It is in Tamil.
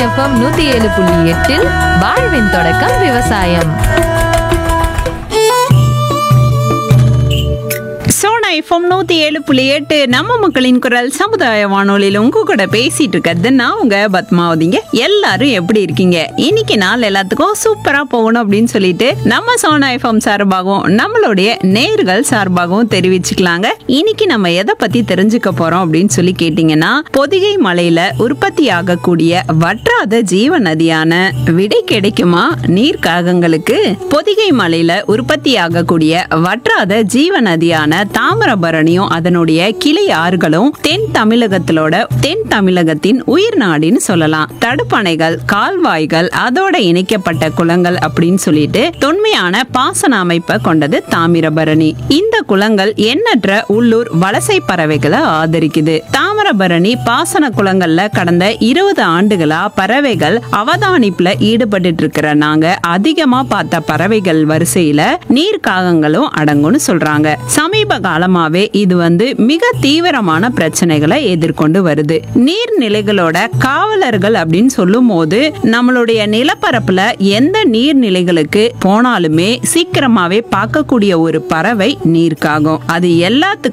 எஃப்எம் நூத்தி ஏழு புள்ளி எட்டில் வாழ்வின் தொடக்கம் விவசாயம் சோனா எஃப்எம் நூத்தி ஏழு புள்ளி எட்டு நம்ம மக்களின் குரல் சமுதாய வானொலியில் உங்க கூட பேசிட்டு இருக்கிறது நான் உங்க பத்மாவதிங்க எல்லாரும் எப்படி இருக்கீங்க இன்னைக்கு நாள் எல்லாத்துக்கும் சூப்பரா போகணும் அப்படின்னு சொல்லிட்டு நம்ம சோனா எஃப்எம் சார்பாகவும் நம்மளுடைய நேர்கள் சார்பாகவும் தெரிவிச்சுக்கலாங்க இன்னைக்கு நம்ம எதை பத்தி தெரிஞ்சுக்க போறோம் அப்படின்னு சொல்லி கேட்டீங்கன்னா பொதிகை மலையில உற்பத்தி ஆகக்கூடிய வற்றாத ஜீவ நதியான விடை கிடைக்குமா நீர்க்காகங்களுக்கு பொதிகை மலையில உற்பத்தி ஆகக்கூடிய வற்றாத ஜீவ நதியான தாமிரபரணியும் அதனுடைய கிளை ஆறுகளும் தென் தமிழகத்திலோட தென் தமிழகத்தின் உயிர் நாடின்னு சொல்லலாம் தடுப்பணைகள் கால்வாய்கள் அதோட இணைக்கப்பட்ட குளங்கள் அப்படின்னு சொல்லிட்டு தொன்மையான பாசன அமைப்பை கொண்டது தாமிரபரணி இந்த குளங்கள் எண்ணற்ற உள்ளூர் வலசை பறவைகளை ஆதரிக்குது தாமிரபரணி பாசன குளங்கள்ல கடந்த இருபது ஆண்டுகளா பறவைகள் அவதானிப்புல ஈடுபட்டு இருக்கிற நாங்க அதிகமா பார்த்த பறவைகள் வரிசையில நீர்க்காகங்களும் அடங்கும்னு சொல்றாங்க சமீப காலமாவே இது வந்து மிக தீவிரமான பிரச்சனைகளை எதிர்கொண்டு வருது நீர்நிலைகளோட காவலர்கள் அப்படின்னு சொல்லும் போது நம்மளுடைய நிலப்பரப்புல எந்த நீர்நிலைகளுக்கு போனாலுமே சீக்கிரமாவே பார்க்கக்கூடிய ஒரு பறவை நீர்க்காகம் அது எல்லாத்துக்கும்